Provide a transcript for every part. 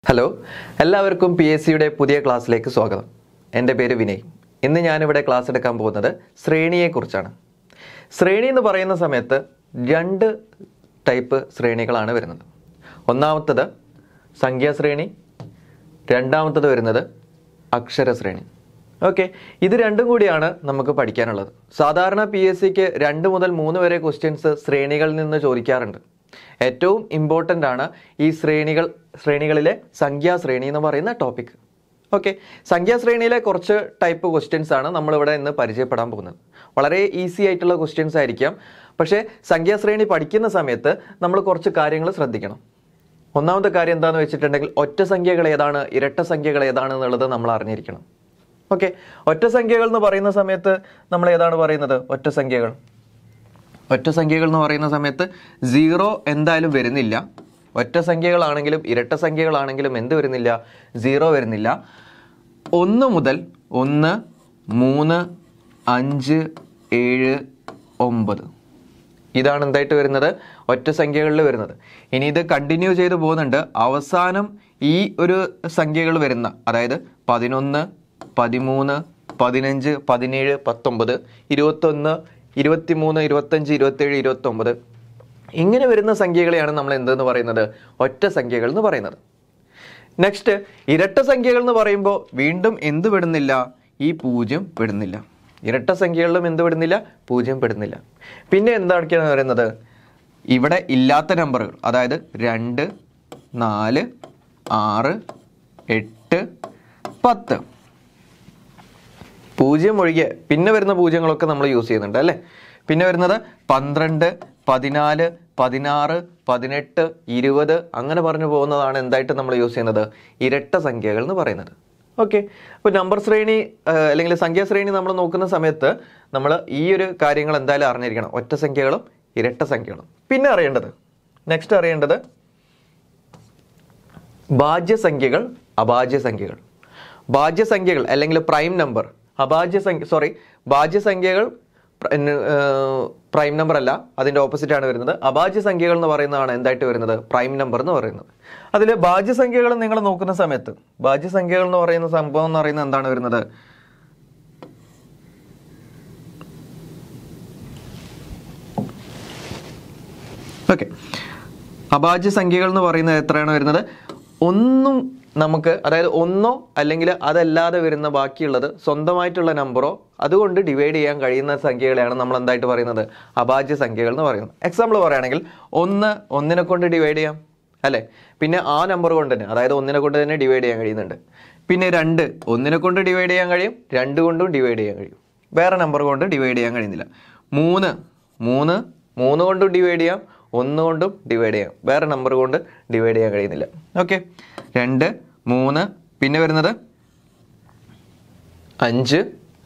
Hello എല്ലാവർക്കും P S സിയുടെ പുതിയ ക്ലാസ്സിലേക്ക് സ്വാഗതം എൻ്റെ പേര് വിനയ് ഇന്ന് ഞാനിവിടെ ക്ലാസ് എടുക്കാൻ പോകുന്നത് ശ്രേണിയെക്കുറിച്ചാണ് ശ്രേണി എന്ന് പറയുന്ന സമയത്ത് രണ്ട് ടൈപ്പ് ശ്രേണികളാണ് വരുന്നത് ഒന്നാമത്തത് സംഖ്യാശ്രേണി രണ്ടാമത്തത് വരുന്നത് അക്ഷരശ്രേണി ഓക്കെ ഇത് രണ്ടും കൂടിയാണ് നമുക്ക് പഠിക്കാനുള്ളത് സാധാരണ പി എസ് സിക്ക് രണ്ട് മുതൽ മൂന്ന് വരെ ക്വസ്റ്റ്യൻസ് ശ്രേണികളിൽ നിന്ന് ചോദിക്കാറുണ്ട് ഏറ്റവും ഇമ്പോർട്ടൻ്റ് ആണ് ഈ ശ്രേണികൾ ശ്രേണികളിലെ സംഖ്യാശ്രേണി എന്ന് പറയുന്ന ടോപ്പിക് ഓക്കെ സംഖ്യാശ്രേണിയിലെ കുറച്ച് ടൈപ്പ് ക്വസ്റ്റ്യൻസ് ആണ് നമ്മളിവിടെ ഇന്ന് പരിചയപ്പെടാൻ പോകുന്നത് വളരെ ഈസി ആയിട്ടുള്ള ക്വസ്റ്റ്യൻസ് ആയിരിക്കാം പക്ഷേ സംഖ്യാശ്രേണി പഠിക്കുന്ന സമയത്ത് നമ്മൾ കുറച്ച് കാര്യങ്ങൾ ശ്രദ്ധിക്കണം ഒന്നാമത്തെ കാര്യം എന്താണെന്ന് വെച്ചിട്ടുണ്ടെങ്കിൽ ഒറ്റ സംഖ്യകൾ ഏതാണ് ഇരട്ട സംഖ്യകൾ ഏതാണ് എന്നുള്ളത് നമ്മൾ അറിഞ്ഞിരിക്കണം ഓക്കെ ഒറ്റ സംഖ്യകൾ എന്ന് പറയുന്ന സമയത്ത് നമ്മൾ ഏതാണ് പറയുന്നത് ഒറ്റ സംഖ്യകൾ ഒറ്റ സംഖ്യകൾ എന്ന് പറയുന്ന സമയത്ത് സീറോ എന്തായാലും വരുന്നില്ല ഒറ്റ സംഖ്യകളാണെങ്കിലും ഇരട്ട സംഖ്യകളാണെങ്കിലും എന്ത് വരുന്നില്ല സീറോ വരുന്നില്ല ഒന്ന് മുതൽ ഒന്ന് മൂന്ന് അഞ്ച് ഏഴ് ഒമ്പത് ഇതാണ് എന്തായിട്ട് വരുന്നത് ഒറ്റ സംഖ്യകളിൽ വരുന്നത് ഇനി ഇത് കണ്ടിന്യൂ ചെയ്ത് പോകുന്നുണ്ട് അവസാനം ഈ ഒരു സംഖ്യകൾ വരുന്ന അതായത് പതിനൊന്ന് പതിമൂന്ന് പതിനഞ്ച് പതിനേഴ് പത്തൊമ്പത് ഇരുപത്തൊന്ന് ഇരുപത്തിമൂന്ന് ഇരുപത്തഞ്ച് ഇരുപത്തേഴ് ഇരുപത്തൊമ്പത് ഇങ്ങനെ വരുന്ന സംഖ്യകളെയാണ് നമ്മൾ എന്തെന്ന് പറയുന്നത് ഒറ്റ സംഖ്യകൾ എന്ന് പറയുന്നത് നെക്സ്റ്റ് ഇരട്ട സംഖ്യകൾ എന്ന് പറയുമ്പോൾ വീണ്ടും എന്ത് വിടുന്നില്ല ഈ പൂജ്യം വിടുന്നില്ല ഇരട്ട സംഖ്യകളിലും എന്ത് വിടുന്നില്ല പൂജ്യം പെടുന്നില്ല പിന്നെ എന്തൊക്കെയാണ് പറയുന്നത് ഇവിടെ ഇല്ലാത്ത നമ്പറുകൾ അതായത് രണ്ട് നാല് ആറ് എട്ട് പത്ത് പൂജ്യം ഒഴികെ പിന്നെ വരുന്ന പൂജ്യങ്ങളൊക്കെ നമ്മൾ യൂസ് ചെയ്യുന്നുണ്ട് അല്ലേ പിന്നെ വരുന്നത് പന്ത്രണ്ട് പതിനാല് പതിനാറ് പതിനെട്ട് ഇരുപത് അങ്ങനെ പറഞ്ഞു പോകുന്നതാണ് എന്തായിട്ട് നമ്മൾ യൂസ് ചെയ്യുന്നത് ഇരട്ട സംഖ്യകൾ എന്ന് പറയുന്നത് ഓക്കെ അപ്പോൾ നമ്പർ ശ്രേണി ആ, അല്ലെങ്കിൽ സംഖ്യാശ്രേണി നമ്മൾ നോക്കുന്ന സമയത്ത് നമ്മൾ ഈ ഒരു കാര്യങ്ങൾ എന്തായാലും അറിഞ്ഞിരിക്കണം ഒറ്റ സംഖ്യകളും ഇരട്ട സംഖ്യകളും പിന്നെ അറിയേണ്ടത് നെക്സ്റ്റ് അറിയേണ്ടത് ഭാജ്യസംഖ്യകൾ അഭാജ്യസംഖ്യകൾ ഭാജ്യസംഖ്യകൾ അല്ലെങ്കിൽ പ്രൈം നമ്പർ അഭാജ്യ സംഖ്യ സോറി ഭാജ്യസംഖ്യകൾ പ്രൈം നമ്പർ അല്ല അതിൻ്റെ ഓപ്പോസിറ്റ് ആണ് വരുന്നത് അഭാജ്യ സംഖ്യകൾ എന്ന് പറയുന്നതാണ് എന്തായിട്ട് വരുന്നത് പ്രൈം നമ്പർ എന്ന് പറയുന്നത് അതിൽ ഭാജ്യസംഖ്യകൾ നിങ്ങൾ നോക്കുന്ന സമയത്ത് ഭാജ്യസംഖ്യകൾ എന്ന് പറയുന്ന സംഭവം എന്ന് പറയുന്നത് എന്താണ് വരുന്നത് ഓക്കെ അഭാജ്യ സംഖ്യകൾ എന്ന് പറയുന്നത് എത്രയാണ് വരുന്നത് ഒന്നും നമുക്ക് അതായത് ഒന്നോ അല്ലെങ്കിൽ അതല്ലാതെ വരുന്ന ബാക്കിയുള്ളത് സ്വന്തമായിട്ടുള്ള നമ്പറോ അതുകൊണ്ട് ഡിവൈഡ് ചെയ്യാൻ കഴിയുന്ന സംഖ്യകളെയാണ് നമ്മൾ എന്തായിട്ട് പറയുന്നത് അഭാജ്യ സംഖ്യകൾ എന്ന് പറയുന്നത് എക്സാമ്പിൾ പറയുകയാണെങ്കിൽ ഒന്ന് ഒന്നിനെ കൊണ്ട് ഡിവൈഡ് ചെയ്യാം അല്ലേ പിന്നെ ആ നമ്പർ കൊണ്ട് തന്നെ അതായത് ഒന്നിനെ കൊണ്ട് തന്നെ ഡിവൈഡ് ചെയ്യാൻ കഴിയുന്നുണ്ട് പിന്നെ രണ്ട് ഒന്നിനെ കൊണ്ട് ഡിവൈഡ് ചെയ്യാൻ കഴിയും രണ്ട് കൊണ്ടും ഡിവൈഡ് ചെയ്യാൻ കഴിയും വേറെ നമ്പർ കൊണ്ട് ഡിവൈഡ് ചെയ്യാൻ കഴിയുന്നില്ല മൂന്ന് മൂന്ന് മൂന്ന് കൊണ്ടും ഡിവൈഡ് ചെയ്യാം ഒന്ന് കൊണ്ടും ഡിവൈഡ് ചെയ്യാം വേറെ നമ്പർ കൊണ്ട് ഡിവൈഡ് ചെയ്യാൻ കഴിയുന്നില്ല ഓക്കെ രണ്ട് മൂന്ന് പിന്നെ വരുന്നത് അഞ്ച്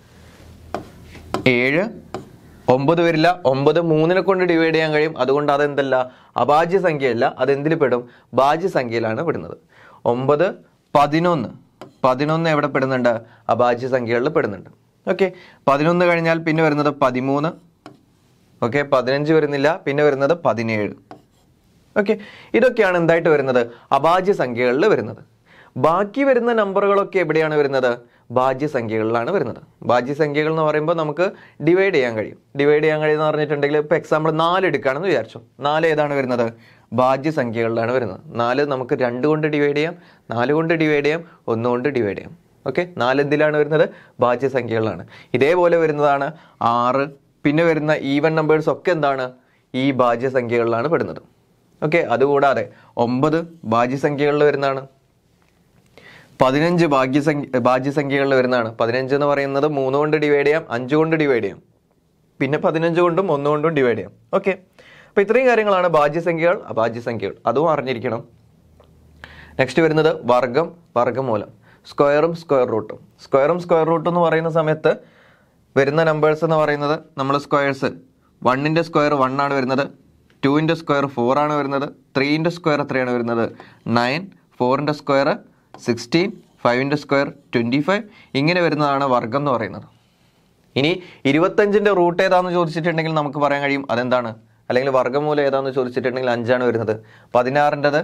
ഏഴ് ഒമ്പത് വരില്ല ഒമ്പത് മൂന്നിനെ കൊണ്ട് ഡിവൈഡ് ചെയ്യാൻ കഴിയും അതുകൊണ്ട് അതെന്തല്ല അഭാജ്യ സംഖ്യയല്ല അത് എന്തിൽ പെടും ഭാജ്യ സംഖ്യയിലാണ് പെടുന്നത് ഒമ്പത് പതിനൊന്ന് പതിനൊന്ന് എവിടെ പെടുന്നുണ്ട് അഭാജ്യ സംഖ്യകളിൽ പെടുന്നുണ്ട് ഓക്കെ പതിനൊന്ന് കഴിഞ്ഞാൽ പിന്നെ വരുന്നത് പതിമൂന്ന് ഓക്കെ പതിനഞ്ച് വരുന്നില്ല പിന്നെ വരുന്നത് പതിനേഴ് ഓക്കെ ഇതൊക്കെയാണ് എന്തായിട്ട് വരുന്നത് അഭാജ്യ സംഖ്യകളിൽ വരുന്നത് ബാക്കി വരുന്ന നമ്പറുകളൊക്കെ എവിടെയാണ് വരുന്നത് ഭാജ്യ സംഖ്യകളിലാണ് വരുന്നത് ഭാജ്യ സംഖ്യകൾ എന്ന് പറയുമ്പോൾ നമുക്ക് ഡിവൈഡ് ചെയ്യാൻ കഴിയും ഡിവൈഡ് ചെയ്യാൻ കഴിയുന്ന പറഞ്ഞിട്ടുണ്ടെങ്കിൽ ഇപ്പോൾ എക്സാമ്പിൾ നാല് എടുക്കുകയാണെന്ന് വിചാരിച്ചു നാല് ഏതാണ് വരുന്നത് ഭാജ്യ സംഖ്യകളിലാണ് വരുന്നത് നാല് നമുക്ക് രണ്ട് കൊണ്ട് ഡിവൈഡ് ചെയ്യാം നാല് കൊണ്ട് ഡിവൈഡ് ചെയ്യാം ഒന്ന് കൊണ്ട് ഡിവൈഡ് ചെയ്യാം ഓക്കെ നാല് എന്തിലാണ് വരുന്നത് ഭാജ്യ സംഖ്യകളാണ് ഇതേപോലെ വരുന്നതാണ് ആറ് പിന്നെ വരുന്ന ഈവൻ നമ്പേഴ്സ് ഒക്കെ എന്താണ് ഈ ഭാജ്യ സംഖ്യകളിലാണ് പെടുന്നത് ഓക്കെ അതുകൂടാതെ ഒമ്പത് ഭാജ്യസംഖ്യകളിൽ വരുന്നതാണ് പതിനഞ്ച് ഭാഗ്യസംഖ്യ ഭാജ്യസംഖ്യകളിൽ വരുന്നതാണ് പതിനഞ്ച് എന്ന് പറയുന്നത് മൂന്ന് കൊണ്ട് ഡിവൈഡ് ചെയ്യാം അഞ്ച് കൊണ്ട് ഡിവൈഡ് ചെയ്യാം പിന്നെ പതിനഞ്ച് കൊണ്ടും ഒന്ന് കൊണ്ടും ഡിവൈഡ് ചെയ്യാം ഓക്കെ അപ്പോൾ ഇത്രയും കാര്യങ്ങളാണ് ഭാജ്യസംഖ്യകൾ അഭാജ്യസംഖ്യകൾ അതും അറിഞ്ഞിരിക്കണം നെക്സ്റ്റ് വരുന്നത് വർഗം വർഗമൂലം സ്ക്വയറും സ്ക്വയർ റൂട്ടും സ്ക്വയറും സ്ക്വയർ റൂട്ടും എന്ന് പറയുന്ന സമയത്ത് വരുന്ന നമ്പേഴ്സ് എന്ന് പറയുന്നത് നമ്മൾ സ്ക്വയേഴ്സ് വണ്ണിൻ്റെ സ്ക്വയർ വൺ ആണ് വരുന്നത് ടുവിൻ്റെ സ്ക്വയർ ഫോർ ആണ് വരുന്നത് ത്രീൻ്റെ സ്ക്വയർ എത്രയാണ് വരുന്നത് നയൻ ഫോറിൻ്റെ സ്ക്വയർ സിക്സ്റ്റീൻ ഫൈവിൻ്റെ സ്ക്വയർ ട്വൻറ്റി ഫൈവ് ഇങ്ങനെ വരുന്നതാണ് വർഗം എന്ന് പറയുന്നത് ഇനി ഇരുപത്തഞ്ചിൻ്റെ റൂട്ട് ഏതാണെന്ന് ചോദിച്ചിട്ടുണ്ടെങ്കിൽ നമുക്ക് പറയാൻ കഴിയും അതെന്താണ് അല്ലെങ്കിൽ വർഗ്ഗമൂലം ഏതാണെന്ന് ചോദിച്ചിട്ടുണ്ടെങ്കിൽ അഞ്ചാണ് വരുന്നത് പതിനാറിൻ്റെത്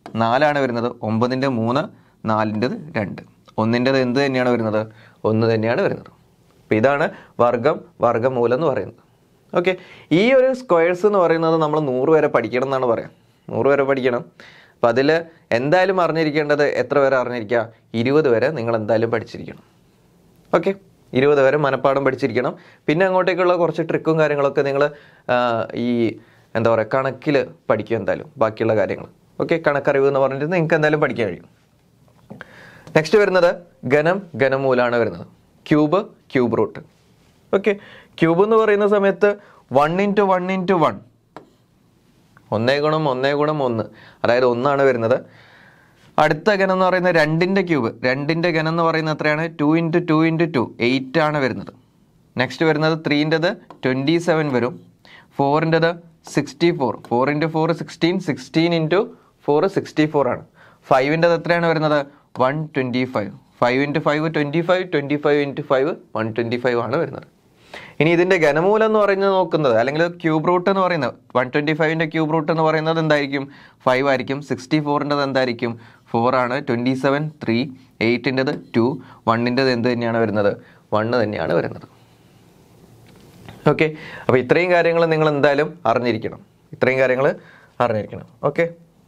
നാലാണ് വരുന്നത് ഒമ്പതിൻ്റെ മൂന്ന് നാലിൻ്റെത് രണ്ട് ഒന്നിൻ്റെത് എന്ത് തന്നെയാണ് വരുന്നത് ഒന്ന് തന്നെയാണ് വരുന്നത് അപ്പോൾ ഇതാണ് വർഗം വർഗമൂലം എന്ന് പറയുന്നത് ഓക്കെ ഈ ഒരു സ്ക്വയേഴ്സ് എന്ന് പറയുന്നത് നമ്മൾ നൂറ് വരെ പഠിക്കണം എന്നാണ് പറയാം നൂറ് വരെ പഠിക്കണം അപ്പം അതിൽ എന്തായാലും അറിഞ്ഞിരിക്കേണ്ടത് എത്ര വരെ അറിഞ്ഞിരിക്കുക ഇരുപത് വരെ നിങ്ങൾ എന്തായാലും പഠിച്ചിരിക്കണം ഓക്കെ ഇരുപത് വരെ മനപ്പാഠം പഠിച്ചിരിക്കണം പിന്നെ അങ്ങോട്ടേക്കുള്ള കുറച്ച് ട്രിക്കും കാര്യങ്ങളൊക്കെ നിങ്ങൾ ഈ എന്താ പറയുക കണക്കിൽ പഠിക്കും എന്തായാലും ബാക്കിയുള്ള കാര്യങ്ങൾ ഓക്കെ കണക്കറിവ് എന്ന് പറഞ്ഞിട്ട് നിങ്ങൾക്ക് എന്തായാലും പഠിക്കാൻ കഴിയും നെക്സ്റ്റ് വരുന്നത് ഘനം ഘനമൂലാണ് വരുന്നത് cube cube root okay cube എന്ന് പറയുന്ന സമയത്ത് one into one into one ഒന്നേ ഗുണം ഒന്നേ ഗുണം ഒന്ന് അതായത് ഒന്നാണ് വരുന്നത് അടുത്ത ഘനം എന്ന് പറയുന്നത് രണ്ടിൻ്റെ ക്യൂബ് രണ്ടിൻ്റെ ഘനം എന്ന് പറയുന്നത് എത്രയാണ് two into two into two eight ആണ് വരുന്നത് നെക്സ്റ്റ് വരുന്നത് ത്രീൻ്റെത് ട്വൻറ്റി സെവൻ വരും ഫോറിൻ്റെത് sixty four four into four sixteen sixteen into four sixty four ആണ് ഫൈവിൻ്റെത് എത്രയാണ് വരുന്നത് one twenty five five into five twenty five twenty five into five one twenty five ആണ് വരുന്നത് ഇനി ഇതിന്റെ ഘനമൂലം എന്ന് പറയുന്നത് നോക്കുന്നത് അല്ലെങ്കിൽ ക്യൂബ് റൂട്ട് എന്ന് പറയുന്നത് വൺ ട്വന്റി ഫൈവിന്റെ ക്യൂബ് റൂട്ട് എന്ന് പറയുന്നത് എന്തായിരിക്കും ഫൈവ് ആയിരിക്കും സിക്സ്റ്റി ഫോറിൻ്റെത് എന്തായിരിക്കും ഫോർ ആണ് ട്വന്റി സെവൻ ത്രീ എയ്റ്റിൻ്റെത് ടു വണ്ണിൻ്റെത് എന്ത് തന്നെയാണ് വരുന്നത് വണ്ണ് തന്നെയാണ് വരുന്നത് ഓക്കെ അപ്പോൾ ഇത്രയും കാര്യങ്ങൾ നിങ്ങൾ എന്തായാലും അറിഞ്ഞിരിക്കണം ഇത്രയും കാര്യങ്ങൾ അറിഞ്ഞിരിക്കണം ഓക്കെ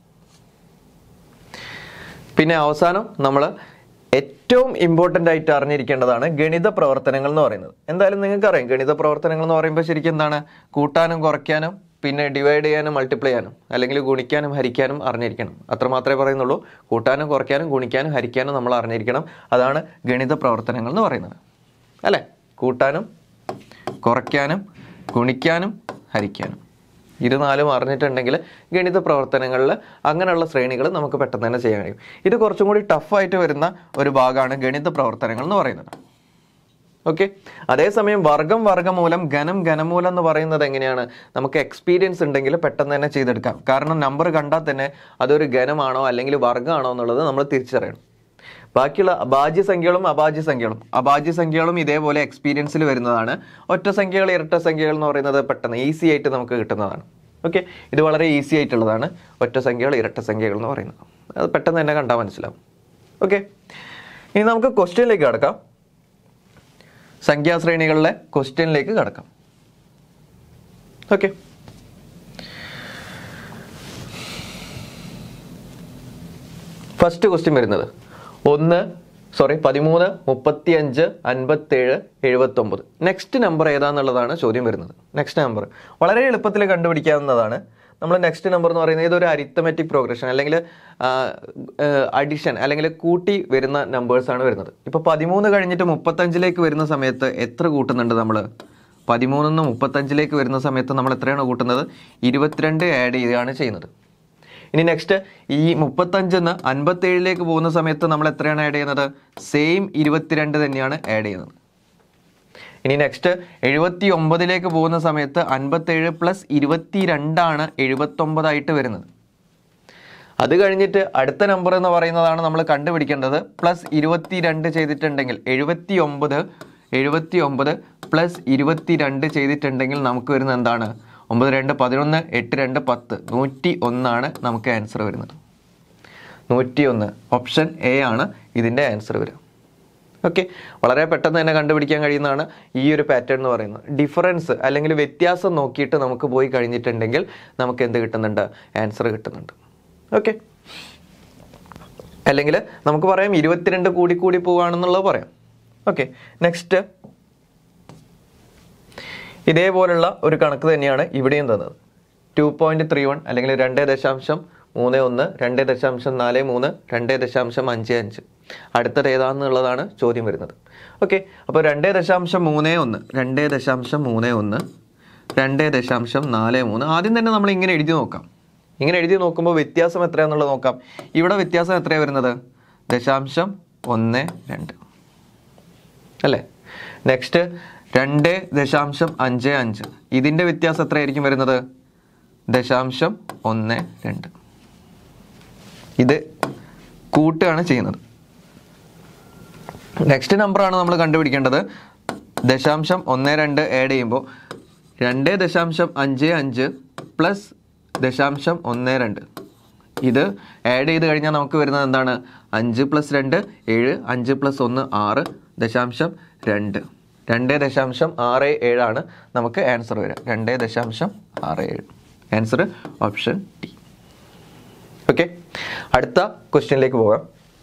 പിന്നെ അവസാനം നമ്മൾ ഏറ്റവും ഇമ്പോർട്ടൻ്റ് ആയിട്ട് അറിഞ്ഞിരിക്കേണ്ടതാണ് ഗണിത പ്രവർത്തനങ്ങൾ എന്ന് പറയുന്നത് എന്തായാലും നിങ്ങൾക്ക് അറിയാം ഗണിത പ്രവർത്തനങ്ങൾ എന്ന് പറയുമ്പോൾ ശരിക്കും എന്താണ് കൂട്ടാനും കുറയ്ക്കാനും പിന്നെ ഡിവൈഡ് ചെയ്യാനും മൾട്ടിപ്ലൈ ചെയ്യാനും അല്ലെങ്കിൽ ഗുണിക്കാനും ഹരിക്കാനും അറിഞ്ഞിരിക്കണം അത്ര മാത്രമേ പറയുന്നുള്ളൂ കൂട്ടാനും കുറയ്ക്കാനും ഗുണിക്കാനും ഹരിക്കാനും നമ്മൾ അറിഞ്ഞിരിക്കണം അതാണ് ഗണിത പ്രവർത്തനങ്ങൾ എന്ന് പറയുന്നത് അല്ലേ കൂട്ടാനും കുറയ്ക്കാനും ഗുണിക്കാനും ഹരിക്കാനും ഇത് നാലും അറിഞ്ഞിട്ടുണ്ടെങ്കിൽ ഗണിത പ്രവർത്തനങ്ങളിൽ അങ്ങനെയുള്ള ശ്രേണികൾ നമുക്ക് പെട്ടെന്ന് തന്നെ ചെയ്യാൻ കഴിയും ഇത് കുറച്ചും കൂടി ടഫായിട്ട് വരുന്ന ഒരു ഭാഗമാണ് ഗണിത പ്രവർത്തനങ്ങൾ എന്ന് പറയുന്നത് ഓക്കെ അതേസമയം വർഗം വർഗമൂലം ഘനം ഘനമൂലം എന്ന് പറയുന്നത് എങ്ങനെയാണ് നമുക്ക് എക്സ്പീരിയൻസ് ഉണ്ടെങ്കിൽ പെട്ടെന്ന് തന്നെ ചെയ്തെടുക്കാം കാരണം നമ്പർ കണ്ടാൽ തന്നെ അതൊരു ഘനമാണോ അല്ലെങ്കിൽ വർഗ്ഗമാണോ എന്നുള്ളത് നമ്മൾ തിരിച്ചറിയണം ബാക്കിയുള്ള അഭാജ്യ സംഖ്യകളും അഭാജ്യ സംഖ്യകളും അഭാജ്യ സംഖ്യകളും ഇതേപോലെ എക്സ്പീരിയൻസിൽ വരുന്നതാണ് ഒറ്റ സംഖ്യകൾ ഇരട്ട സംഖ്യകൾ എന്ന് പറയുന്നത് പെട്ടെന്ന് ഈസി ആയിട്ട് നമുക്ക് കിട്ടുന്നതാണ് ഓക്കെ ഇത് വളരെ ഈസി ആയിട്ടുള്ളതാണ് ഒറ്റ സംഖ്യകൾ ഇരട്ട സംഖ്യകൾ എന്ന് പറയുന്നത് അത് പെട്ടെന്ന് തന്നെ കണ്ടാൽ മനസ്സിലാവും ഓക്കെ ഇനി നമുക്ക് ക്വസ്റ്റ്യനിലേക്ക് കടക്കാം സംഖ്യാശ്രേണികളിലെ ക്വസ്റ്റ്യനിലേക്ക് കടക്കാം ഓക്കെ ഫസ്റ്റ് ക്വസ്റ്റ്യൻ വരുന്നത് ഒന്ന് സോറി പതിമൂന്ന് മുപ്പത്തി അഞ്ച് അൻപത്തേഴ് എഴുപത്തൊമ്പത് നെക്സ്റ്റ് നമ്പർ ഏതാന്നുള്ളതാണ് ചോദ്യം വരുന്നത് നെക്സ്റ്റ് നമ്പർ വളരെ എളുപ്പത്തിൽ കണ്ടുപിടിക്കാവുന്നതാണ് നമ്മൾ നെക്സ്റ്റ് നമ്പർ എന്ന് പറയുന്നത് ഇതൊരു അരിത്തമെറ്റിക് പ്രോഗ്രഷൻ അല്ലെങ്കിൽ അഡിഷൻ അല്ലെങ്കിൽ കൂട്ടി വരുന്ന നമ്പേഴ്സാണ് വരുന്നത് ഇപ്പോൾ പതിമൂന്ന് കഴിഞ്ഞിട്ട് മുപ്പത്തഞ്ചിലേക്ക് വരുന്ന സമയത്ത് എത്ര കൂട്ടുന്നുണ്ട് നമ്മൾ പതിമൂന്നിൽ നിന്ന് മുപ്പത്തഞ്ചിലേക്ക് വരുന്ന സമയത്ത് നമ്മൾ എത്രയാണ് കൂട്ടുന്നത് ഇരുപത്തിരണ്ട് ആഡ് ചെയ്യുകയാണ് ചെയ്യുന്നത് ഇനി നെക്സ്റ്റ് ഈ മുപ്പത്തഞ്ചിന്ന് അൻപത്തേഴിലേക്ക് പോകുന്ന സമയത്ത് നമ്മൾ എത്രയാണ് ആഡ് ചെയ്യുന്നത് സെയിം ഇരുപത്തിരണ്ട് തന്നെയാണ് ആഡ് ചെയ്യുന്നത് ഇനി നെക്സ്റ്റ് എഴുപത്തി ഒമ്പതിലേക്ക് പോകുന്ന സമയത്ത് അൻപത്തേഴ് പ്ലസ് ഇരുപത്തി രണ്ടാണ് എഴുപത്തൊമ്പതായിട്ട് വരുന്നത് അത് കഴിഞ്ഞിട്ട് അടുത്ത നമ്പർ എന്ന് പറയുന്നതാണ് നമ്മൾ കണ്ടുപിടിക്കേണ്ടത് പ്ലസ് ഇരുപത്തി രണ്ട് ചെയ്തിട്ടുണ്ടെങ്കിൽ എഴുപത്തി ഒമ്പത് എഴുപത്തി ഒമ്പത് പ്ലസ് ഇരുപത്തി രണ്ട് ചെയ്തിട്ടുണ്ടെങ്കിൽ നമുക്ക് വരുന്നത് എന്താണ് ഒമ്പത് രണ്ട് പതിനൊന്ന് എട്ട് രണ്ട് പത്ത് നൂറ്റി ഒന്നാണ് നമുക്ക് ആൻസർ വരുന്നത് നൂറ്റി ഒന്ന് ഓപ്ഷൻ എ ആണ് ഇതിൻ്റെ ആൻസർ വരിക ഓക്കെ വളരെ പെട്ടെന്ന് തന്നെ കണ്ടുപിടിക്കാൻ കഴിയുന്നതാണ് ഈ ഒരു പാറ്റേൺ എന്ന് പറയുന്നത് ഡിഫറൻസ് അല്ലെങ്കിൽ വ്യത്യാസം നോക്കിയിട്ട് നമുക്ക് പോയി കഴിഞ്ഞിട്ടുണ്ടെങ്കിൽ നമുക്ക് എന്ത് കിട്ടുന്നുണ്ട് ആൻസർ കിട്ടുന്നുണ്ട് ഓക്കെ അല്ലെങ്കിൽ നമുക്ക് പറയാം ഇരുപത്തിരണ്ട് കൂടി കൂടി പോവുകയാണെന്നുള്ളത് പറയാം ഓക്കെ നെക്സ്റ്റ് ഇതേപോലുള്ള ഒരു കണക്ക് തന്നെയാണ് ഇവിടെയും തന്നത് ടു പോയിന്റ് ത്രീ വൺ അല്ലെങ്കിൽ രണ്ട് ദശാംശം മൂന്ന് ഒന്ന് രണ്ട് ദശാംശം നാല് മൂന്ന് രണ്ട് ദശാംശം അഞ്ച് അഞ്ച് അടുത്തത് ഏതാണെന്നുള്ളതാണ് ചോദ്യം വരുന്നത് ഓക്കെ അപ്പോൾ രണ്ട് ദശാംശം മൂന്ന് ഒന്ന് രണ്ട് ദശാംശം മൂന്ന് ഒന്ന് രണ്ട് ദശാംശം നാല് മൂന്ന് ആദ്യം തന്നെ നമ്മൾ ഇങ്ങനെ എഴുതി നോക്കാം ഇങ്ങനെ എഴുതി നോക്കുമ്പോൾ വ്യത്യാസം എത്രയാണെന്നുള്ളത് നോക്കാം ഇവിടെ വ്യത്യാസം എത്രയാണ് വരുന്നത് ദശാംശം ഒന്ന് രണ്ട് അല്ലേ നെക്സ്റ്റ് രണ്ട് ദശാംശം അഞ്ച് അഞ്ച് ഇതിൻ്റെ വ്യത്യാസം എത്രയായിരിക്കും വരുന്നത് ദശാംശം ഒന്ന് രണ്ട് ഇത് കൂട്ടുകയാണ് ചെയ്യുന്നത് നെക്സ്റ്റ് നമ്പറാണ് നമ്മൾ കണ്ടുപിടിക്കേണ്ടത് ദശാംശം ഒന്ന് രണ്ട് ആഡ് ചെയ്യുമ്പോൾ രണ്ട് ദശാംശം അഞ്ച് അഞ്ച് പ്ലസ് ദശാംശം ഒന്ന് രണ്ട് ഇത് ആഡ് ചെയ്ത് കഴിഞ്ഞാൽ നമുക്ക് വരുന്നത് എന്താണ് അഞ്ച് പ്ലസ് രണ്ട് ഏഴ് അഞ്ച് പ്ലസ് ഒന്ന് ആറ് ദശാംശം രണ്ട് രണ്ട് ദശാംശം ആറ് ഏഴാണ് നമുക്ക് ആൻസർ വരിക രണ്ട് ദശാംശം ആറ് ഏഴ് ആൻസർ ഓപ്ഷൻ ടി ഓക്കെ അടുത്ത ക്വസ്റ്റ്യനിലേക്ക് പോകാം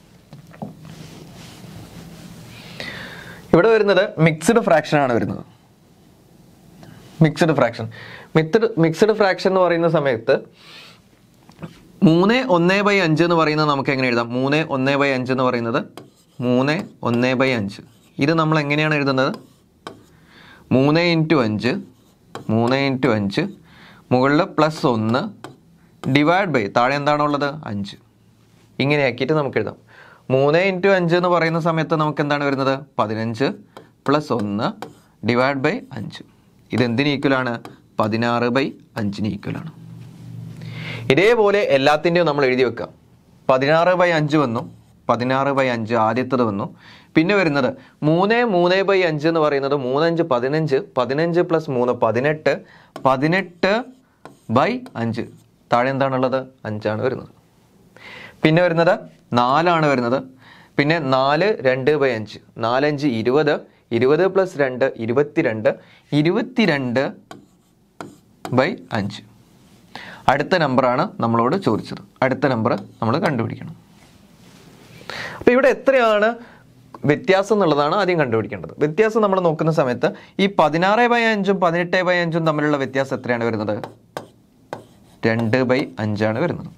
ഇവിടെ വരുന്നത് മിക്സ്ഡ് ഫ്രാക്ഷൻ ആണ് വരുന്നത് mixed fraction mixed mixed fraction എന്ന് പറയുന്ന സമയത്ത് മൂന്ന് ഒന്ന് ബൈ അഞ്ച് എന്ന് പറയുന്നത് നമുക്ക് എങ്ങനെ എഴുതാം മൂന്ന് ഒന്ന് ബൈ അഞ്ച് എന്ന് പറയുന്നത് മൂന്ന് ഒന്ന് ബൈ അഞ്ച് ഇത് നമ്മൾ എങ്ങനെയാണ് എഴുതുന്നത് മൂന്ന് ഇൻറ്റു അഞ്ച് മൂന്ന് ഇൻറ്റു അഞ്ച് മുകളിൽ പ്ലസ് ഒന്ന് ഡിവൈഡ് ബൈ താഴെ എന്താണുള്ളത് അഞ്ച് ഇങ്ങനെ ആക്കിയിട്ട് നമുക്ക് എഴുതാം മൂന്ന് ഇൻറ്റു അഞ്ച് എന്ന് പറയുന്ന സമയത്ത് നമുക്ക് എന്താണ് വരുന്നത് പതിനഞ്ച് പ്ലസ് ഒന്ന് ഡിവൈഡ് ബൈ അഞ്ച് ഇത് എന്തിന് ഈക്വലാണ് പതിനാറ് ബൈ അഞ്ചിന് ഈക്വലാണ് ഇതേപോലെ എല്ലാത്തിൻ്റെയും നമ്മൾ എഴുതി വെക്കാം പതിനാറ് ബൈ അഞ്ച് വന്നു പതിനാറ് ബൈ അഞ്ച് ആദ്യത്തത് വന്നു പിന്നെ വരുന്നത് മൂന്ന് മൂന്ന് ബൈ അഞ്ച് എന്ന് പറയുന്നത് മൂന്നഞ്ച് പതിനഞ്ച് പതിനഞ്ച് പ്ലസ് മൂന്ന് പതിനെട്ട് പതിനെട്ട് ബൈ അഞ്ച് താഴെ എന്താണുള്ളത് അഞ്ചാണ് വരുന്നത് പിന്നെ വരുന്നത് നാലാണ് വരുന്നത് പിന്നെ നാല് രണ്ട് ബൈ അഞ്ച് നാലഞ്ച് ഇരുപത് ഇരുപത് പ്ലസ് രണ്ട് ഇരുപത്തിരണ്ട് ഇരുപത്തിരണ്ട് ബൈ അഞ്ച് അടുത്ത നമ്പറാണ് നമ്മളോട് ചോദിച്ചത് അടുത്ത നമ്പർ നമ്മൾ കണ്ടുപിടിക്കണം അപ്പോൾ ഇവിടെ എത്രയാണ് വ്യത്യാസം എന്നുള്ളതാണ് ആദ്യം കണ്ടുപിടിക്കേണ്ടത് വ്യത്യാസം നമ്മൾ നോക്കുന്ന സമയത്ത് ഈ പതിനാറ് ബൈ അഞ്ചും പതിനെട്ട് ബൈ അഞ്ചും തമ്മിലുള്ള വ്യത്യാസം എത്രയാണ് വരുന്നത് രണ്ട് ബൈ അഞ്ചാണ് വരുന്നത്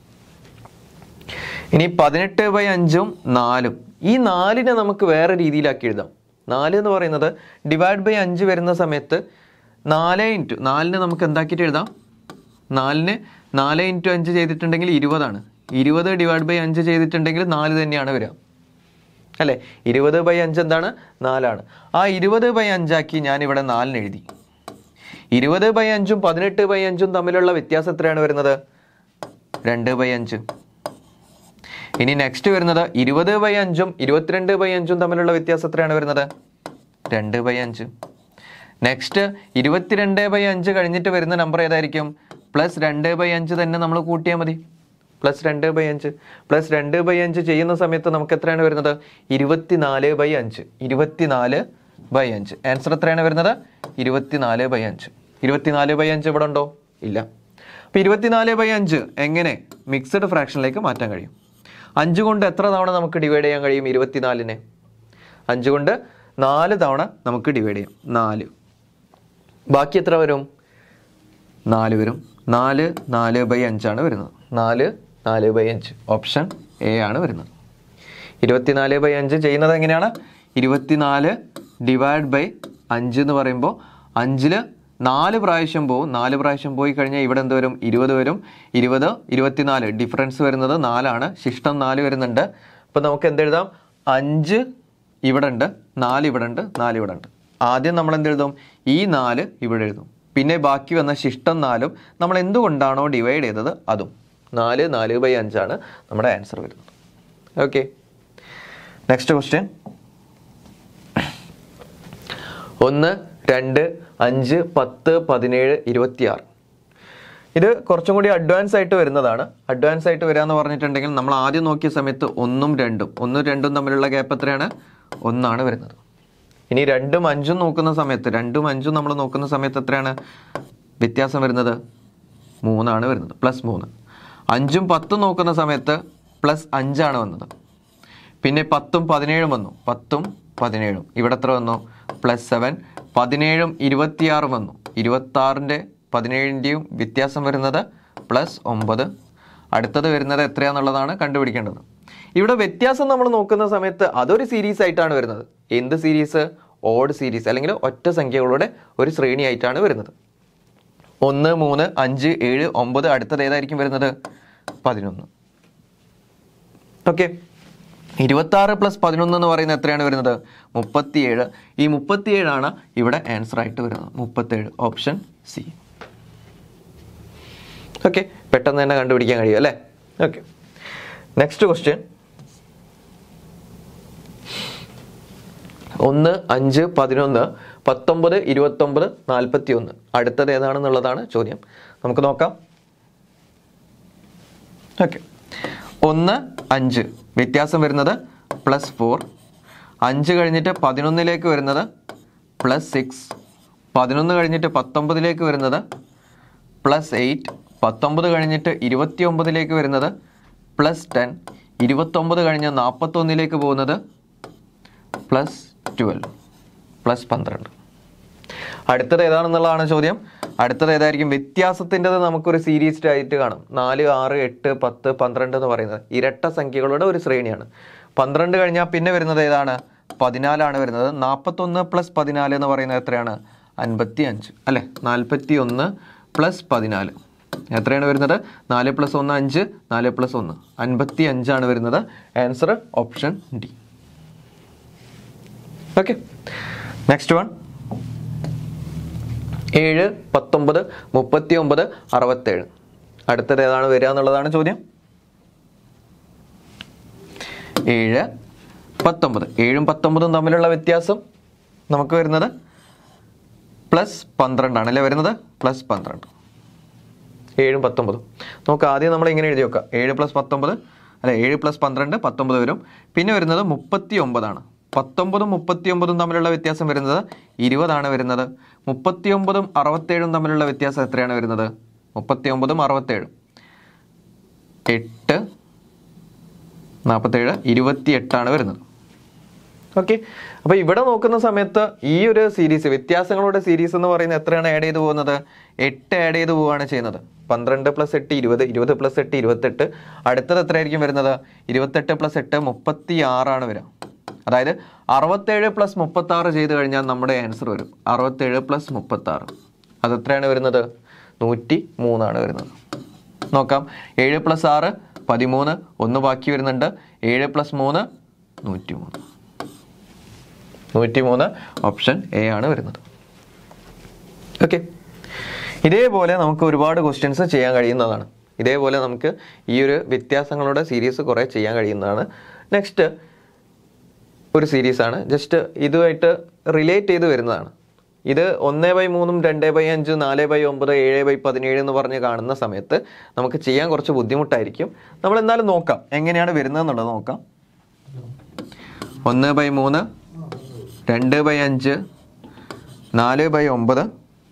ഇനി പതിനെട്ട് ബൈ അഞ്ചും നാലും ഈ നാലിനെ നമുക്ക് വേറെ രീതിയിലാക്കി എഴുതാം നാല് എന്ന് പറയുന്നത് ഡിവൈഡ് ബൈ അഞ്ച് വരുന്ന സമയത്ത് നാല് ഇൻറ്റു നാലിന് നമുക്ക് എന്താക്കിയിട്ട് എഴുതാം നാലിന് നാല് ഇൻറ്റു അഞ്ച് ചെയ്തിട്ടുണ്ടെങ്കിൽ ഇരുപതാണ് ഇരുപത് ഡിവൈഡ് ബൈ അഞ്ച് ചെയ്തിട്ടുണ്ടെങ്കിൽ നാല് തന്നെയാണ് വരിക അല്ലേ ഇരുപത് ബൈ അഞ്ച് എന്താണ് നാലാണ് ആ ഇരുപത് ബൈ അഞ്ചാക്കി ഞാൻ ഇവിടെ നാലിന് എഴുതി ഇരുപത് ബൈ അഞ്ചും പതിനെട്ട് ബൈ അഞ്ചും തമ്മിലുള്ള വ്യത്യാസം എത്രയാണ് വരുന്നത് രണ്ട് ബൈ അഞ്ച് ഇനി നെക്സ്റ്റ് വരുന്നത് ഇരുപത് ബൈ അഞ്ചും ഇരുപത്തിരണ്ട് ബൈ അഞ്ചും തമ്മിലുള്ള വ്യത്യാസം എത്രയാണ് വരുന്നത് രണ്ട് ബൈ അഞ്ച് നെക്സ്റ്റ് ഇരുപത്തിരണ്ട് ബൈ അഞ്ച് കഴിഞ്ഞിട്ട് വരുന്ന നമ്പർ ഏതായിരിക്കും പ്ലസ് രണ്ട് ബൈ അഞ്ച് തന്നെ നമ്മൾ കൂട്ടിയാൽ മതി പ്ലസ് രണ്ട് ബൈ അഞ്ച് പ്ലസ് രണ്ട് ബൈ അഞ്ച് ചെയ്യുന്ന സമയത്ത് നമുക്ക് എത്രയാണ് വരുന്നത് ഇരുപത്തിനാല് ബൈ അഞ്ച് ഇരുപത്തിനാല് ബൈ അഞ്ച് ആൻസർ എത്രയാണ് വരുന്നത് ഇരുപത്തിനാല് ബൈ അഞ്ച് ഇരുപത്തിനാല് ബൈ അഞ്ച് ഇവിടെ ഉണ്ടോ ഇല്ല അപ്പോൾ ഇരുപത്തിനാല് ബൈ അഞ്ച് എങ്ങനെ മിക്സഡ് ഫ്രാക്ഷനിലേക്ക് മാറ്റാൻ കഴിയും അഞ്ച് കൊണ്ട് എത്ര തവണ നമുക്ക് ഡിവൈഡ് ചെയ്യാൻ കഴിയും ഇരുപത്തിനാലിനെ അഞ്ച് കൊണ്ട് നാല് തവണ നമുക്ക് ഡിവൈഡ് ചെയ്യാം നാല് ബാക്കി എത്ര വരും നാല് വരും നാല് നാല് ബൈ അഞ്ചാണ് വരുന്നത് നാല് നാല് ബൈ അഞ്ച് ഓപ്ഷൻ എ ആണ് വരുന്നത് ഇരുപത്തിനാല് ബൈ അഞ്ച് ചെയ്യുന്നത് എങ്ങനെയാണ് ഇരുപത്തിനാല് ഡിവൈഡ് ബൈ അഞ്ച് എന്ന് പറയുമ്പോൾ അഞ്ചിൽ നാല് പ്രാവശ്യം പോവും നാല് പ്രാവശ്യം പോയി കഴിഞ്ഞാൽ ഇവിടെ എന്ത് വരും ഇരുപത് വരും ഇരുപത് ഇരുപത്തിനാല് ഡിഫറൻസ് വരുന്നത് നാലാണ് ശിഷ്ടം നാല് വരുന്നുണ്ട് അപ്പോൾ നമുക്ക് എന്തെഴുതാം അഞ്ച് ഇവിടെ ഉണ്ട് നാല് ഇവിടെ ഉണ്ട് നാല് ഇവിടെ ഉണ്ട് ആദ്യം നമ്മൾ എന്തെഴുതും ഈ നാല് ഇവിടെ എഴുതും പിന്നെ ബാക്കി വന്ന ശിഷ്ടം നാലും നമ്മൾ എന്തുകൊണ്ടാണോ ഡിവൈഡ് ചെയ്തത് അതും നാല് നാല് ബൈ അഞ്ചാണ് നമ്മുടെ ആൻസർ വരുന്നത് ഓക്കെ നെക്സ്റ്റ് ക്വസ്റ്റ്യൻ ഒന്ന് രണ്ട് അഞ്ച് പത്ത് പതിനേഴ് ഇരുപത്തിയാറ് ഇത് കുറച്ചും കൂടി അഡ്വാൻസ് ആയിട്ട് വരുന്നതാണ് അഡ്വാൻസ് ആയിട്ട് വരിക എന്ന് പറഞ്ഞിട്ടുണ്ടെങ്കിൽ നമ്മൾ ആദ്യം നോക്കിയ സമയത്ത് ഒന്നും രണ്ടും ഒന്നും രണ്ടും തമ്മിലുള്ള ഗ്യാപ്പ് എത്രയാണ് ഒന്നാണ് വരുന്നത് ഇനി രണ്ടും അഞ്ചും നോക്കുന്ന സമയത്ത് രണ്ടും അഞ്ചും നമ്മൾ നോക്കുന്ന സമയത്ത് എത്രയാണ് വ്യത്യാസം വരുന്നത് മൂന്നാണ് വരുന്നത് പ്ലസ് മൂന്ന് അഞ്ചും പത്തും നോക്കുന്ന സമയത്ത് പ്ലസ് അഞ്ചാണ് വന്നത് പിന്നെ പത്തും പതിനേഴും വന്നു പത്തും പതിനേഴും ഇവിടെ എത്ര വന്നു പ്ലസ് സെവൻ പതിനേഴും ഇരുപത്തിയാറും വന്നു ഇരുപത്താറിൻ്റെ പതിനേഴിൻ്റെയും വ്യത്യാസം വരുന്നത് പ്ലസ് ഒമ്പത് അടുത്തത് വരുന്നത് എത്രയാന്നുള്ളതാണ് കണ്ടുപിടിക്കേണ്ടത് ഇവിടെ വ്യത്യാസം നമ്മൾ നോക്കുന്ന സമയത്ത് അതൊരു സീരീസ് ആയിട്ടാണ് വരുന്നത് എന്ത് സീരീസ് ഓഡ് സീരീസ് അല്ലെങ്കിൽ ഒറ്റ സംഖ്യകളുടെ ഒരു ശ്രേണി ആയിട്ടാണ് വരുന്നത് ഒന്ന് മൂന്ന് അഞ്ച് ഏഴ് ഒമ്പത് അടുത്തത് ഏതായിരിക്കും വരുന്നത് പതിനൊന്ന് ഓക്കെ ഇരുപത്തി ആറ് പ്ലസ് പതിനൊന്ന് എന്ന് പറയുന്നത് എത്രയാണ് വരുന്നത് മുപ്പത്തിയേഴ് ഈ മുപ്പത്തിയേഴാണ് ഇവിടെ ആൻസർ ആയിട്ട് വരുന്നത് മുപ്പത്തേഴ് ഓപ്ഷൻ സി ഓക്കെ പെട്ടെന്ന് തന്നെ കണ്ടുപിടിക്കാൻ കഴിയും അല്ലേ ഓക്കെ നെക്സ്റ്റ് ക്വസ്റ്റ്യൻ ഒന്ന് അഞ്ച് പതിനൊന്ന് പത്തൊമ്പത് ഇരുപത്തൊമ്പത് നാൽപ്പത്തി ഒന്ന് അടുത്തത് ഏതാണെന്നുള്ളതാണ് ചോദ്യം നമുക്ക് നോക്കാം ഓക്കെ ഒന്ന് അഞ്ച് വ്യത്യാസം വരുന്നത് പ്ലസ് ഫോർ അഞ്ച് കഴിഞ്ഞിട്ട് പതിനൊന്നിലേക്ക് വരുന്നത് പ്ലസ് സിക്സ് പതിനൊന്ന് കഴിഞ്ഞിട്ട് പത്തൊമ്പതിലേക്ക് വരുന്നത് പ്ലസ് എയ്റ്റ് പത്തൊമ്പത് കഴിഞ്ഞിട്ട് ഇരുപത്തി ഒമ്പതിലേക്ക് വരുന്നത് പ്ലസ് ടെൻ ഇരുപത്തൊമ്പത് കഴിഞ്ഞ് നാൽപ്പത്തൊന്നിലേക്ക് പോകുന്നത് പ്ലസ് ട്വൽവ് പ്ലസ് പന്ത്രണ്ട് അടുത്തത് ഏതാണെന്നുള്ളതാണ് ചോദ്യം അടുത്തത് ഏതായിരിക്കും വ്യത്യാസത്തിൻ്റെത് നമുക്കൊരു സീരീസ് ആയിട്ട് കാണും നാല് ആറ് എട്ട് പത്ത് പന്ത്രണ്ട് എന്ന് പറയുന്നത് ഇരട്ട സംഖ്യകളുടെ ഒരു ശ്രേണിയാണ് പന്ത്രണ്ട് കഴിഞ്ഞാൽ പിന്നെ വരുന്നത് ഏതാണ് പതിനാലാണ് വരുന്നത് നാൽപ്പത്തൊന്ന് പ്ലസ് പതിനാല് എന്ന് പറയുന്നത് എത്രയാണ് അൻപത്തി അഞ്ച് അല്ലേ നാൽപ്പത്തി ഒന്ന് പ്ലസ് പതിനാല് എത്രയാണ് വരുന്നത് നാല് പ്ലസ് ഒന്ന് അഞ്ച് നാല് പ്ലസ് ഒന്ന് അൻപത്തി അഞ്ചാണ് വരുന്നത് answer option D okay next one ഏഴ് പത്തൊമ്പത് മുപ്പത്തി ഒമ്പത് അറുപത്തേഴ് അടുത്തത് ഏതാണ് വരിക എന്നുള്ളതാണ് ചോദ്യം ഏഴ് പത്തൊമ്പത് ഏഴും പത്തൊമ്പതും തമ്മിലുള്ള വ്യത്യാസം നമുക്ക് വരുന്നത് പ്ലസ് പന്ത്രണ്ടാണ് അല്ലേ വരുന്നത് പ്ലസ് പന്ത്രണ്ട് ഏഴും പത്തൊമ്പതും നമുക്ക് ആദ്യം നമ്മൾ ഇങ്ങനെ എഴുതി വെക്കാം ഏഴ് പ്ലസ് പത്തൊമ്പത് അല്ലെ ഏഴ് പ്ലസ് പന്ത്രണ്ട് പത്തൊമ്പത് വരും പിന്നെ വരുന്നത് മുപ്പത്തി ഒമ്പതാണ് പത്തൊമ്പതും മുപ്പത്തി ഒമ്പതും തമ്മിലുള്ള വ്യത്യാസം വരുന്നത് ഇരുപതാണ് വരുന്നത് മുപ്പത്തി ഒമ്പതും അറുപത്തേഴും തമ്മിലുള്ള വ്യത്യാസം എത്രയാണ് വരുന്നത് മുപ്പത്തി ഒമ്പതും അറുപത്തേഴും എട്ട് നാൽപ്പത്തേഴ് ഇരുപത്തി എട്ടാണ് വരുന്നത് ഓക്കെ അപ്പൊ ഇവിടെ നോക്കുന്ന സമയത്ത് ഈ ഒരു സീരീസ് വ്യത്യാസങ്ങളുടെ സീരീസ് എന്ന് പറയുന്നത് എത്രയാണ് ആഡ് ചെയ്ത് പോകുന്നത് എട്ട് ആഡ് ചെയ്ത് പോവുകയാണ് ചെയ്യുന്നത് പന്ത്രണ്ട് പ്ലസ് എട്ട് ഇരുപത് ഇരുപത് പ്ലസ് എട്ട് ഇരുപത്തെട്ട് അടുത്തത് എത്രയായിരിക്കും വരുന്നത് ഇരുപത്തെട്ട് പ്ലസ് എട്ട് മുപ്പത്തി ആറാണ് വരിക അതായത് അറുപത്തേഴ് പ്ലസ് മുപ്പത്തി ആറ് ചെയ്ത് കഴിഞ്ഞാൽ നമ്മുടെ ആൻസർ വരും അറുപത്തേഴ് പ്ലസ് മുപ്പത്തി ആറ് അത് എത്രയാണ് വരുന്നത് നൂറ്റി മൂന്നാണ് വരുന്നത് നോക്കാം ഏഴ് പ്ലസ് ആറ് പതിമൂന്ന് ഒന്ന് ബാക്കി വരുന്നുണ്ട് ഏഴ് പ്ലസ് മൂന്ന് നൂറ്റി മൂന്ന് നൂറ്റി മൂന്ന് ഓപ്ഷൻ എ ആണ് വരുന്നത് ഓക്കെ ഇതേപോലെ നമുക്ക് ഒരുപാട് ക്വസ്റ്റ്യൻസ് ചെയ്യാൻ കഴിയുന്നതാണ് ഇതേപോലെ നമുക്ക് ഈ ഒരു വ്യത്യാസങ്ങളുടെ സീരീസ് കുറേ ചെയ്യാൻ കഴിയുന്നതാണ് നെക്സ്റ്റ് ഒരു സീരീസാണ് ജസ്റ്റ് ഇതുമായിട്ട് റിലേറ്റ് ചെയ്ത് വരുന്നതാണ് ഇത് ഒന്ന് ബൈ മൂന്നും രണ്ട് ബൈ അഞ്ച് നാല് ബൈ ഒമ്പത് ഏഴ് ബൈ പതിനേഴ് എന്ന് പറഞ്ഞ് കാണുന്ന സമയത്ത് നമുക്ക് ചെയ്യാൻ കുറച്ച് ബുദ്ധിമുട്ടായിരിക്കും നമ്മൾ എന്നാലും നോക്കാം എങ്ങനെയാണ് വരുന്നതെന്നുള്ളത് നോക്കാം ഒന്ന് ബൈ മൂന്ന് രണ്ട് ബൈ അഞ്ച് നാല് ബൈ ഒമ്പത്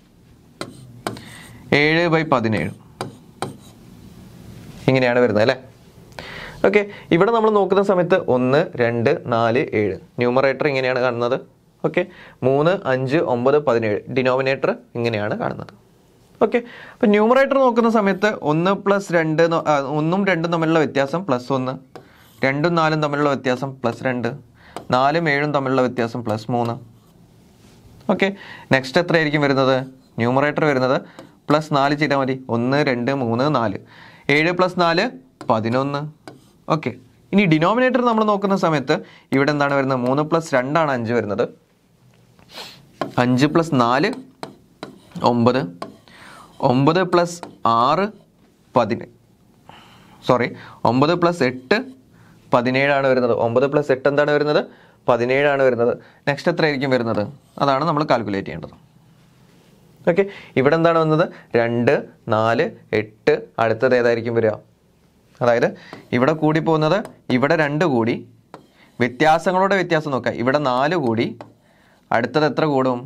ഏഴ് ബൈ പതിനേഴ് ഇങ്ങനെയാണ് വരുന്നത് അല്ലേ ഓക്കെ ഇവിടെ നമ്മൾ നോക്കുന്ന സമയത്ത് ഒന്ന് രണ്ട് നാല് ഏഴ് ന്യൂമറേറ്റർ ഇങ്ങനെയാണ് കാണുന്നത് ഓക്കെ മൂന്ന് അഞ്ച് ഒമ്പത് പതിനേഴ് ഡിനോമിനേറ്റർ ഇങ്ങനെയാണ് കാണുന്നത് ഓക്കെ അപ്പം ന്യൂമറേറ്റർ നോക്കുന്ന സമയത്ത് ഒന്ന് പ്ലസ് രണ്ട് എന്ന് ആ, ഒന്നും രണ്ടും തമ്മിലുള്ള വ്യത്യാസം പ്ലസ് ഒന്ന് രണ്ടും നാലും തമ്മിലുള്ള വ്യത്യാസം പ്ലസ് രണ്ട് നാലും ഏഴും തമ്മിലുള്ള വ്യത്യാസം പ്ലസ് മൂന്ന് ഓക്കെ നെക്സ്റ്റ് എത്രയായിരിക്കും വരുന്നത് ന്യൂമറേറ്റർ വരുന്നത് പ്ലസ് നാല് ചെയ്താൽ മതി ഒന്ന് രണ്ട് മൂന്ന് നാല് ഏഴ് പ്ലസ് നാല് പതിനൊന്ന് ഓക്കെ ഇനി ഡിനോമിനേറ്റർ നമ്മൾ നോക്കുന്ന സമയത്ത് ഇവിടെ എന്താണ് വരുന്നത് മൂന്ന് പ്ലസ് രണ്ടാണ് അഞ്ച് വരുന്നത് അഞ്ച് പ്ലസ് നാല് ഒമ്പത് ഒമ്പത് പ്ലസ് ആറ് പതിന് സോറി ഒമ്പത് പ്ലസ് എട്ട് പതിനേഴാണ് വരുന്നത് ഒമ്പത് പ്ലസ് എട്ട് എന്താണ് വരുന്നത് പതിനേഴാണ് വരുന്നത് നെക്സ്റ്റ് എത്രയായിരിക്കും വരുന്നത് അതാണ് നമ്മൾ കാൽക്കുലേറ്റ് ചെയ്യേണ്ടത് ഓക്കെ ഇവിടെ എന്താണ് വന്നത് രണ്ട് നാല് എട്ട് അടുത്തത് ഏതായിരിക്കും വരിക അതായത് ഇവിടെ കൂടി പോകുന്നത് ഇവിടെ രണ്ട് കൂടി വ്യത്യാസങ്ങളുടെ വ്യത്യാസം നോക്കാം ഇവിടെ നാല് കൂടി അടുത്തത് എത്ര കൂടും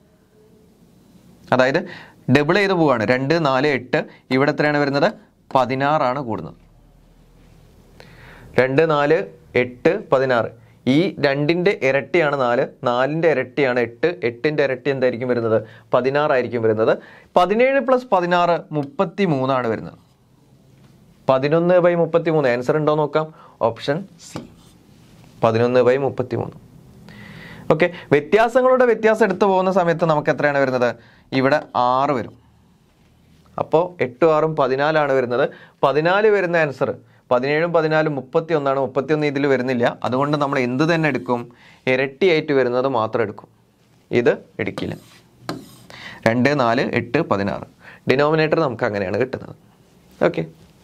അതായത് ഡബിൾ ചെയ്ത് പോവാണ് രണ്ട് നാല് എട്ട് ഇവിടെ എത്രയാണ് വരുന്നത് പതിനാറാണ് കൂടുന്നത് രണ്ട് നാല് എട്ട് പതിനാറ് ഈ രണ്ടിന്റെ ഇരട്ടിയാണ് നാല് നാലിന്റെ ഇരട്ടിയാണ് എട്ട് എട്ടിന്റെ ഇരട്ടി എന്തായിരിക്കും വരുന്നത് പതിനാറായിരിക്കും വരുന്നത് പതിനേഴ് പ്ലസ് പതിനാറ് മുപ്പത്തി മൂന്നാണ് വരുന്നത് പതിനൊന്ന് ബൈ മുപ്പത്തി മൂന്ന് ആൻസർ ഉണ്ടോ നോക്കാം ഓപ്ഷൻ സി പതിനൊന്ന് ബൈ മുപ്പത്തി മൂന്ന് ഓക്കെ വ്യത്യാസങ്ങളുടെ വ്യത്യാസം എടുത്തു പോകുന്ന സമയത്ത് നമുക്ക് എത്രയാണ് വരുന്നത് ഇവിടെ ആറ് വരും അപ്പോൾ എട്ടും ആറും പതിനാലാണ് വരുന്നത് പതിനാല് വരുന്ന ആൻസർ പതിനേഴും പതിനാലും മുപ്പത്തി ഒന്നാണ് മുപ്പത്തി ഒന്ന് ഇതിൽ വരുന്നില്ല അതുകൊണ്ട് നമ്മൾ എന്ത് തന്നെ എടുക്കും ഇരട്ടിയായിട്ട് വരുന്നത് മാത്രം എടുക്കും ഇത് എടുക്കില്ല രണ്ട് നാല് എട്ട് പതിനാറ് ഡിനോമിനേറ്റർ നമുക്ക് അങ്ങനെയാണ് കിട്ടുന്നത് ഓക്കെ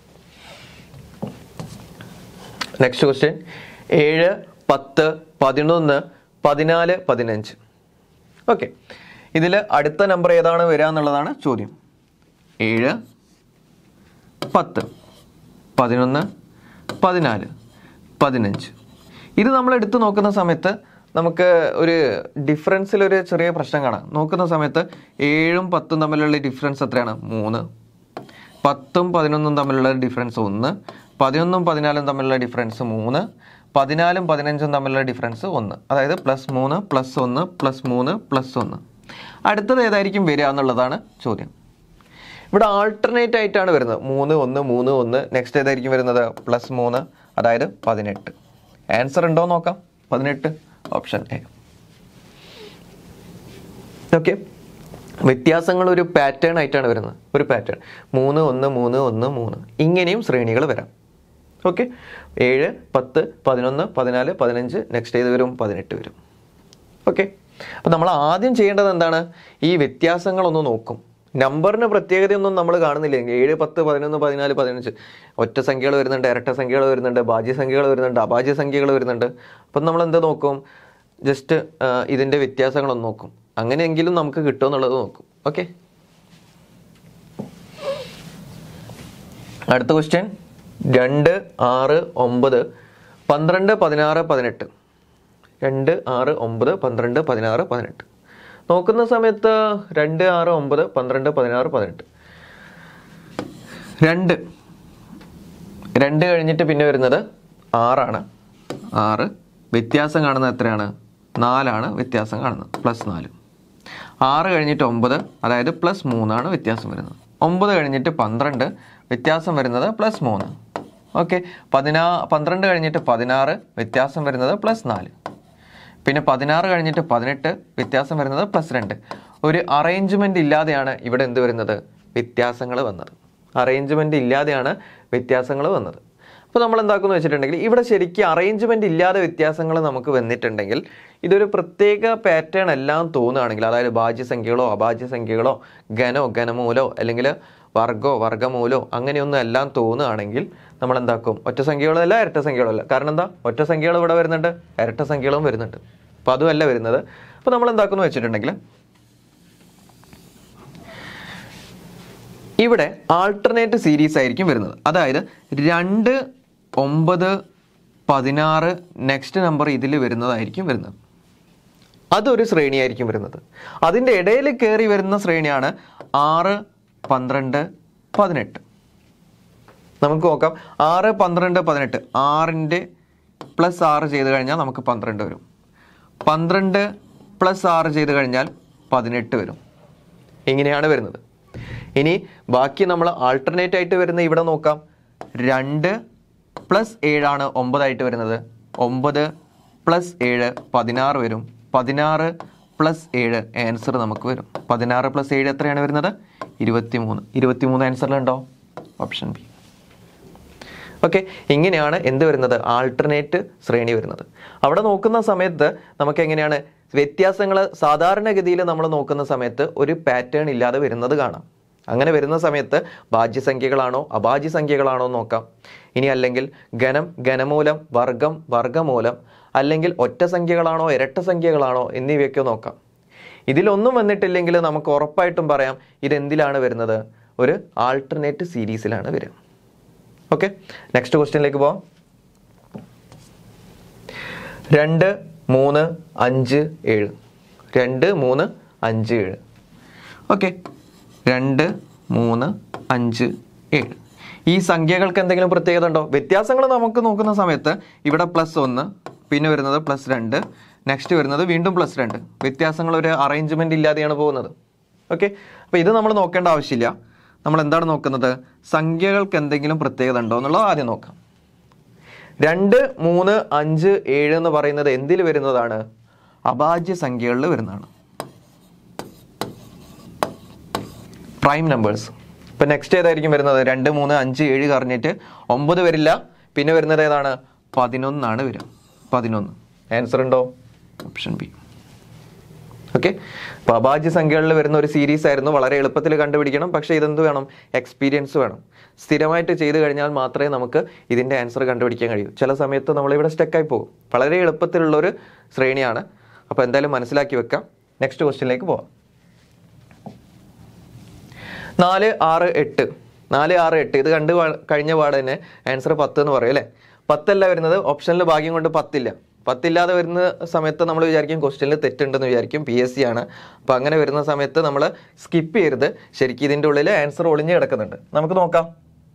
നെക്സ്റ്റ് ക്വസ്റ്റ്യൻ ഏഴ് പത്ത് പതിനൊന്ന് പതിനാല് പതിനഞ്ച് ഓക്കെ ഇതിൽ അടുത്ത നമ്പർ ഏതാണ് വരിക എന്നുള്ളതാണ് ചോദ്യം ഏഴ് പത്ത് പതിനൊന്ന് പതിനാല് പതിനഞ്ച് ഇത് നമ്മൾ എടുത്തു നോക്കുന്ന സമയത്ത് നമുക്ക് ഒരു ഡിഫറൻസിൽ ഒരു ചെറിയ പ്രശ്നം കാണാം നോക്കുന്ന സമയത്ത് ഏഴും പത്തും തമ്മിലുള്ള ഡിഫറൻസ് എത്രയാണ് മൂന്ന് പത്തും പതിനൊന്നും തമ്മിലുള്ള ഡിഫറൻസ് ഒന്ന് പതിനൊന്നും പതിനാലും തമ്മിലുള്ള ഡിഫറൻസ് മൂന്ന് പതിനാലും പതിനഞ്ചും തമ്മിലുള്ള ഡിഫറൻസ് ഒന്ന് അതായത് പ്ലസ് മൂന്ന് പ്ലസ് ഒന്ന് പ്ലസ് മൂന്ന് പ്ലസ് ഒന്ന് അടുത്തത് ഏതായിരിക്കും വരിക എന്നുള്ളതാണ് ചോദ്യം ഇവിടെ ആൾട്ടർനേറ്റ് ആയിട്ടാണ് വരുന്നത് മൂന്ന് ഒന്ന് മൂന്ന് ഒന്ന് നെക്സ്റ്റ് ഏതായിരിക്കും വരുന്നത് പ്ലസ് മൂന്ന് അതായത് പതിനെട്ട് ആൻസർ ഉണ്ടോ എന്ന് നോക്കാം പതിനെട്ട് ഓപ്ഷൻ എ ഓക്കെ വ്യത്യാസങ്ങൾ ഒരു പാറ്റേൺ ആയിട്ടാണ് വരുന്നത് ഒരു പാറ്റേൺ മൂന്ന് ഒന്ന് മൂന്ന് ഒന്ന് മൂന്ന് ഇങ്ങനെയും ശ്രേണികൾ വരാം ഓക്കെ ഏഴ് പത്ത് പതിനൊന്ന് പതിനാല് പതിനഞ്ച് നെക്സ്റ്റ് ഏത് വരും പതിനെട്ട് വരും ഓക്കെ അപ്പം നമ്മൾ ആദ്യം ചെയ്യേണ്ടത് എന്താണ് ഈ വ്യത്യാസങ്ങളൊന്ന് നോക്കും നമ്പറിന് പ്രത്യേകതയൊന്നും നമ്മൾ കാണുന്നില്ല ഏഴ് പത്ത് പതിനൊന്ന് പതിനാല് പതിനഞ്ച് ഒറ്റ സംഖ്യകൾ വരുന്നുണ്ട് ഇരട്ട സംഖ്യകൾ വരുന്നുണ്ട് ഭാജ്യ സംഖ്യകൾ വരുന്നുണ്ട് അഭാജ്യ സംഖ്യകൾ വരുന്നുണ്ട് അപ്പം നമ്മൾ എന്ത് നോക്കും ജസ്റ്റ് ഇതിൻ്റെ വ്യത്യാസങ്ങളൊന്ന് നോക്കും അങ്ങനെയെങ്കിലും നമുക്ക് കിട്ടുമെന്നുള്ളത് നോക്കും ഓക്കെ അടുത്ത ക്വസ്റ്റ്യൻ രണ്ട് ആറ് ഒമ്പത് പന്ത്രണ്ട് പതിനാറ് പതിനെട്ട് രണ്ട് ആറ് ഒമ്പത് പന്ത്രണ്ട് പതിനാറ് പതിനെട്ട് നോക്കുന്ന സമയത്ത് രണ്ട് ആറ് ഒമ്പത് പന്ത്രണ്ട് പതിനാറ് പതിനെട്ട് രണ്ട് രണ്ട് കഴിഞ്ഞിട്ട് പിന്നെ വരുന്നത് ആറാണ് ആറ് വ്യത്യാസം കാണുന്നത് എത്രയാണ് നാലാണ് വ്യത്യാസം കാണുന്നത് പ്ലസ് നാല് ആറ് കഴിഞ്ഞിട്ട് ഒമ്പത് അതായത് പ്ലസ് മൂന്നാണ് വ്യത്യാസം വരുന്നത് ഒമ്പത് കഴിഞ്ഞിട്ട് പന്ത്രണ്ട് വ്യത്യാസം വരുന്നത് പ്ലസ് മൂന്ന് ഓക്കെ പതിനാ പന്ത്രണ്ട് കഴിഞ്ഞിട്ട് പതിനാറ് വ്യത്യാസം വരുന്നത് പ്ലസ് നാല് പിന്നെ പതിനാറ് കഴിഞ്ഞിട്ട് പതിനെട്ട് വ്യത്യാസം വരുന്നത് പ്ലസ് രണ്ട് ഒരു അറേഞ്ച്മെന്റ് ഇല്ലാതെയാണ് ഇവിടെ എന്ത് വരുന്നത് വ്യത്യാസങ്ങൾ വന്നത് അറേഞ്ച്മെന്റ് ഇല്ലാതെയാണ് വ്യത്യാസങ്ങൾ വന്നത് അപ്പോൾ നമ്മൾ എന്താക്കുന്നു വെച്ചിട്ടുണ്ടെങ്കിൽ ഇവിടെ ശരിക്കും അറേഞ്ച്മെന്റ് ഇല്ലാതെ വ്യത്യാസങ്ങൾ നമുക്ക് വന്നിട്ടുണ്ടെങ്കിൽ ഇതൊരു പ്രത്യേക പാറ്റേൺ എല്ലാം തോന്നുകയാണെങ്കിൽ അതായത് ഭാജ്യസംഖ്യകളോ അഭാജ്യസംഖ്യകളോ ഘനോ ഘനമൂലോ അല്ലെങ്കിൽ വർഗോ വർഗമൂലോ അങ്ങനെയൊന്നും എല്ലാം തോന്നുകയാണെങ്കിൽ നമ്മൾ എന്താക്കും ഒറ്റ സംഖ്യകളല്ല ഇരട്ട സംഖ്യകളല്ല കാരണം എന്താ ഒറ്റ സംഖ്യകൾ ഇവിടെ വരുന്നുണ്ട് ഇരട്ട സംഖ്യകളും വരുന്നുണ്ട് അപ്പോൾ അതുമല്ല വരുന്നത് അപ്പോൾ നമ്മൾ എന്താക്കുന്നു വെച്ചിട്ടുണ്ടെങ്കിൽ ഇവിടെ ആൾട്ടർനേറ്റ് സീരീസ് ആയിരിക്കും വരുന്നത് അതായത് രണ്ട് ഒമ്പത് പതിനാറ് നെക്സ്റ്റ് നമ്പർ ഇതിൽ വരുന്നതായിരിക്കും വരുന്നത് അതൊരു ശ്രേണിയായിരിക്കും വരുന്നത് അതിൻ്റെ ഇടയിൽ കയറി വരുന്ന ശ്രേണിയാണ് ആറ് പന്ത്രണ്ട് പതിനെട്ട് നമുക്ക് നോക്കാം ആറ് പന്ത്രണ്ട് പതിനെട്ട് ആറിൻ്റെ പ്ലസ് ആറ് ചെയ്ത് കഴിഞ്ഞാൽ നമുക്ക് പന്ത്രണ്ട് വരും പന്ത്രണ്ട് പ്ലസ് ആറ് ചെയ്ത് കഴിഞ്ഞാൽ പതിനെട്ട് വരും ഇങ്ങനെയാണ് വരുന്നത് ഇനി ബാക്കി നമ്മൾ ആൾട്ടർനേറ്റ് ആയിട്ട് വരുന്ന ഇവിടെ നോക്കാം രണ്ട് പ്ലസ് ഏഴാണ് ഒമ്പതായിട്ട് വരുന്നത് ഒമ്പത് പ്ലസ് ഏഴ് പതിനാറ് വരും പതിനാറ് പ്ലസ് ഏഴ് ആൻസർ നമുക്ക് വരും പതിനാറ് പ്ലസ് ഏഴ് എത്രയാണ് വരുന്നത് ഇരുപത്തി മൂന്ന് ഇരുപത്തി മൂന്ന് ആൻസറിലുണ്ടോ ഓപ്ഷൻ ബി ഓക്കെ ഇങ്ങനെയാണ് എന്ത് വരുന്നത് ആൾട്ടർനേറ്റ് ശ്രേണി വരുന്നത് അവിടെ നോക്കുന്ന സമയത്ത് നമുക്ക് എങ്ങനെയാണ് വ്യത്യാസങ്ങൾ സാധാരണഗതിയിൽ നമ്മൾ നോക്കുന്ന സമയത്ത് ഒരു പാറ്റേൺ ഇല്ലാതെ വരുന്നത് കാണാം അങ്ങനെ വരുന്ന സമയത്ത് ഭാജ്യസംഖ്യകളാണോ അഭാജ്യ സംഖ്യകളാണോ എന്ന് നോക്കാം ഇനി അല്ലെങ്കിൽ ഘനം ഘനമൂലം വർഗം വർഗമൂലം അല്ലെങ്കിൽ ഒറ്റ സംഖ്യകളാണോ ഇരട്ട സംഖ്യകളാണോ എന്നിവയൊക്കെ നോക്കാം ഇതിലൊന്നും വന്നിട്ടില്ലെങ്കിൽ നമുക്ക് ഉറപ്പായിട്ടും പറയാം ഇതെന്തിലാണ് വരുന്നത് ഒരു ആൾട്ടർനേറ്റ് സീരീസിലാണ് വരിക ഓക്കെ നെക്സ്റ്റ് ക്വസ്റ്റ്യനിലേക്ക് പോവാം രണ്ട് മൂന്ന് അഞ്ച് ഏഴ് രണ്ട് മൂന്ന് അഞ്ച് ഏഴ് ഓക്കെ രണ്ട് മൂന്ന് അഞ്ച് ഏഴ് ഈ സംഖ്യകൾക്ക് എന്തെങ്കിലും പ്രത്യേകത ഉണ്ടോ വ്യത്യാസങ്ങൾ നമുക്ക് നോക്കുന്ന സമയത്ത് ഇവിടെ പ്ലസ് ഒന്ന് പിന്നെ വരുന്നത് പ്ലസ് രണ്ട് നെക്സ്റ്റ് വരുന്നത് വീണ്ടും പ്ലസ് രണ്ട് വ്യത്യാസങ്ങൾ ഒരു അറേഞ്ച്മെന്റ് ഇല്ലാതെയാണ് പോകുന്നത് ഓക്കെ അപ്പോൾ ഇത് നമ്മൾ നോക്കേണ്ട ആവശ്യമില്ല നമ്മൾ എന്താണ് നോക്കുന്നത് സംഖ്യകൾക്ക് എന്തെങ്കിലും പ്രത്യേകത ഉണ്ടോ എന്നുള്ളത് ആദ്യം നോക്കാം രണ്ട് മൂന്ന് അഞ്ച് ഏഴ് എന്ന് പറയുന്നത് എന്തിൽ വരുന്നതാണ് അഭാജ്യ സംഖ്യകളിൽ വരുന്നതാണ് പ്രൈം നമ്പേഴ്സ് ഇപ്പൊ നെക്സ്റ്റ് ഏതായിരിക്കും വരുന്നത് രണ്ട് മൂന്ന് അഞ്ച് ഏഴ് കറിഞ്ഞിട്ട് ഒമ്പത് വരില്ല പിന്നെ വരുന്നത് ഏതാണ് പതിനൊന്നാണ് വരിക പതിനൊന്ന് ആൻസർ ഉണ്ടോ ഓപ്ഷൻ ബി ഓക്കെ അപ്പോൾ അഭാജ്യ സംഖ്യകളിൽ വരുന്ന ഒരു സീരീസ് ആയിരുന്നു വളരെ എളുപ്പത്തിൽ കണ്ടുപിടിക്കണം പക്ഷേ ഇതെന്ത് വേണം എക്സ്പീരിയൻസ് വേണം സ്ഥിരമായിട്ട് ചെയ്തു കഴിഞ്ഞാൽ മാത്രമേ നമുക്ക് ഇതിൻ്റെ ആൻസർ കണ്ടുപിടിക്കാൻ കഴിയൂ ചില സമയത്ത് നമ്മളിവിടെ സ്റ്റക്കായി പോകും വളരെ എളുപ്പത്തിലുള്ള ഒരു ശ്രേണിയാണ് അപ്പോൾ എന്തായാലും മനസ്സിലാക്കി വെക്കാം നെക്സ്റ്റ് ക്വസ്റ്റ്യനിലേക്ക് പോവാം നാല് ആറ് എട്ട് നാല് ആറ് എട്ട് ഇത് കണ്ട് പാ- കഴിഞ്ഞ പാട് തന്നെ ആൻസർ പത്ത് എന്ന് പറയും അല്ലേ പത്തല്ല വരുന്നത് ഓപ്ഷനിൽ ഭാഗ്യം കൊണ്ട് പത്തില്ല പത്തില്ലാതെ വരുന്ന സമയത്ത് നമ്മൾ വിചാരിക്കും ക്വസ്റ്റ്യനിൽ തെറ്റുണ്ടെന്ന് വിചാരിക്കും പി എസ് സി ആണ് അപ്പോൾ അങ്ങനെ വരുന്ന സമയത്ത് നമ്മൾ സ്കിപ്പ് ചെയ്യരുത് ശരിക്കും ഇതിൻ്റെ ഉള്ളിൽ ആൻസർ ഒളിഞ്ഞു കിടക്കുന്നുണ്ട് നമുക്ക് നോക്കാം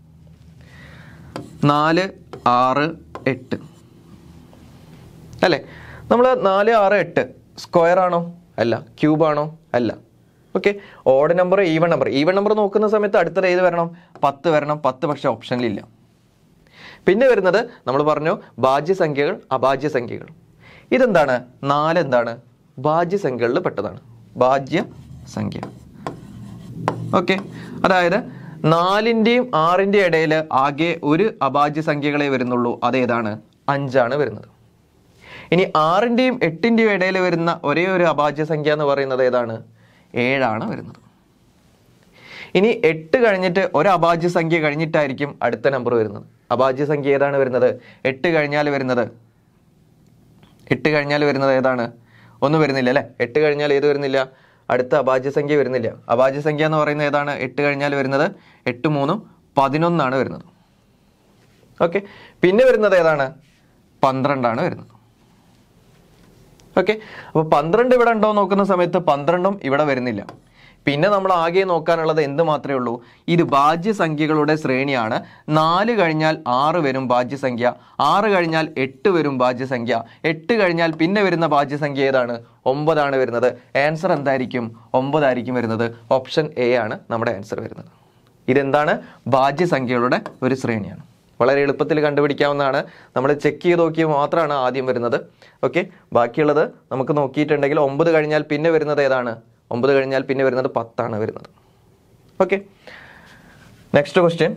നാല് ആറ് എട്ട് അല്ലേ നമ്മൾ നാല് ആറ് എട്ട് സ്ക്വയർ ആണോ അല്ല ക്യൂബ് ആണോ അല്ല okay odd number even number even number നോക്കുന്ന സമയത്ത് അടുത്തത് ഏത് വരണം പത്ത് വരണം പത്ത് പക്ഷേ ഓപ്ഷനിലില്ല പിന്നെ വരുന്നത് നമ്മൾ പറഞ്ഞു ഭാജ്യസംഖ്യകൾ അഭാജ്യ സംഖ്യകൾ ഇതെന്താണ് നാല് എന്താണ് ഭാജ്യസംഖ്യകളിൽ പെട്ടതാണ് ഭാജ്യ സംഖ്യ ഓക്കെ അതായത് നാലിൻ്റെയും ആറിൻ്റെയും ഇടയിൽ ആകെ ഒരു അഭാജ്യ സംഖ്യകളെ വരുന്നുള്ളൂ അതേതാണ് അഞ്ചാണ് വരുന്നത് ഇനി ആറിൻ്റെയും എട്ടിൻ്റെയും ഇടയിൽ വരുന്ന ഒരേ ഒരു അഭാജ്യ സംഖ്യ എന്ന് പറയുന്നത് ഏതാണ് ഏഴാണ് വരുന്നത് ഇനി എട്ട് കഴിഞ്ഞിട്ട് ഒരു അഭാജ്യ സംഖ്യ കഴിഞ്ഞിട്ടായിരിക്കും അടുത്ത നമ്പർ വരുന്നത് അഭാജ്യ സംഖ്യ ഏതാണ് വരുന്നത് എട്ട് കഴിഞ്ഞാൽ വരുന്നത് എട്ട് കഴിഞ്ഞാൽ വരുന്നത് ഏതാണ് ഒന്നും വരുന്നില്ല അല്ലേ എട്ട് കഴിഞ്ഞാൽ ഏത് വരുന്നില്ല അടുത്ത അഭാജ്യ സംഖ്യ വരുന്നില്ല അഭാജ്യ സംഖ്യ എന്ന് പറയുന്നത് ഏതാണ് എട്ട് കഴിഞ്ഞാൽ വരുന്നത് എട്ട് മൂന്നും പതിനൊന്നാണ് വരുന്നത് ഓക്കെ പിന്നെ വരുന്നത് ഏതാണ് പന്ത്രണ്ടാണ് വരുന്നത് ഓക്കെ അപ്പോൾ പന്ത്രണ്ട് ഇവിടെ ഉണ്ടോ എന്ന് നോക്കുന്ന സമയത്ത് പന്ത്രണ്ടും ഇവിടെ വരുന്നില്ല പിന്നെ നമ്മൾ ആകെ നോക്കാനുള്ളത് എന്ത് മാത്രമേ ഉള്ളൂ ഇത് ഭാജ്യസംഖ്യകളുടെ ശ്രേണിയാണ് നാല് കഴിഞ്ഞാൽ ആറ് വരും ഭാജ്യസംഖ്യ ആറ് കഴിഞ്ഞാൽ എട്ട് വരും ഭാജ്യസംഖ്യ എട്ട് കഴിഞ്ഞാൽ പിന്നെ വരുന്ന ഭാജ്യസംഖ്യ ഏതാണ് ഒമ്പതാണ് വരുന്നത് ആൻസർ എന്തായിരിക്കും ഒമ്പതായിരിക്കും വരുന്നത് ഓപ്ഷൻ എ ആണ് നമ്മുടെ ആൻസർ വരുന്നത് ഇതെന്താണ് ഭാജ്യസംഖ്യകളുടെ ഒരു ശ്രേണിയാണ് വളരെ എളുപ്പത്തിൽ കണ്ടുപിടിക്കാവുന്നതാണ് നമ്മൾ ചെക്ക് ചെയ്ത് നോക്കിയത് മാത്രമാണ് ആദ്യം വരുന്നത് ഓക്കെ ബാക്കിയുള്ളത് നമുക്ക് നോക്കിയിട്ടുണ്ടെങ്കിൽ ഒമ്പത് കഴിഞ്ഞാൽ പിന്നെ വരുന്നത് ഏതാണ് ഒമ്പത് കഴിഞ്ഞാൽ പിന്നെ വരുന്നത് പത്താണ് വരുന്നത് ഓക്കെ നെക്സ്റ്റ് ക്വസ്റ്റ്യൻ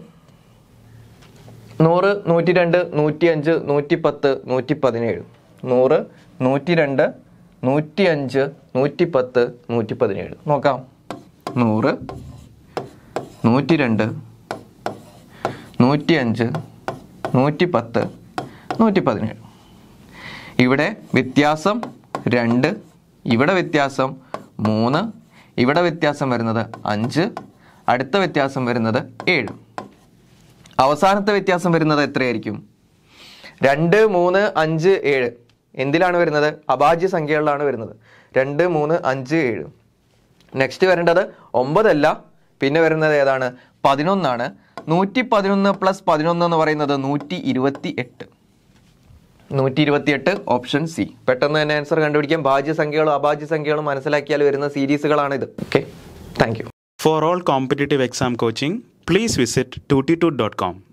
നൂറ് നൂറ്റി രണ്ട് നൂറ്റി അഞ്ച് നൂറ്റി പത്ത് നൂറ്റി പതിനേഴ് നൂറ് നൂറ്റി രണ്ട് നൂറ്റി അഞ്ച് നൂറ്റി പത്ത് നൂറ്റി പതിനേഴ് നോക്കാം നൂറ് നൂറ്റി രണ്ട് നൂറ്റി അഞ്ച് നൂറ്റി പത്ത് നൂറ്റി പതിനേഴ് ഇവിടെ വ്യത്യാസം രണ്ട് ഇവിടെ വ്യത്യാസം മൂന്ന് ഇവിടെ വ്യത്യാസം വരുന്നത് അഞ്ച് അടുത്ത വ്യത്യാസം വരുന്നത് ഏഴ് അവസാനത്തെ വ്യത്യാസം വരുന്നത് എത്രയായിരിക്കും രണ്ട് മൂന്ന് അഞ്ച് ഏഴ് എന്തിലാണ് വരുന്നത് അഭാജ്യ സംഖ്യകളിലാണ് വരുന്നത് രണ്ട് മൂന്ന് അഞ്ച് ഏഴ് നെക്സ്റ്റ് വരേണ്ടത് ഒമ്പതല്ല പിന്നെ വരുന്നത് ഏതാണ് പതിനൊന്നാണ് നൂറ്റി പതിനൊന്ന് പ്ലസ് പതിനൊന്ന് എന്ന് പറയുന്നത് നൂറ്റി ഇരുപത്തി എട്ട് നൂറ്റി ഇരുപത്തി എട്ട് ഓപ്ഷൻ സി പെട്ടെന്ന് തന്നെ ആൻസർ കണ്ടുപിടിക്കാം ഭാജ്യ സംഖ്യകളും അഭാജ്യ സംഖ്യകളും മനസ്സിലാക്കിയാൽ വരുന്ന സീരീസുകളാണ് ഇത് okay thank you For all competitive exam coaching, please visit 2t2.com.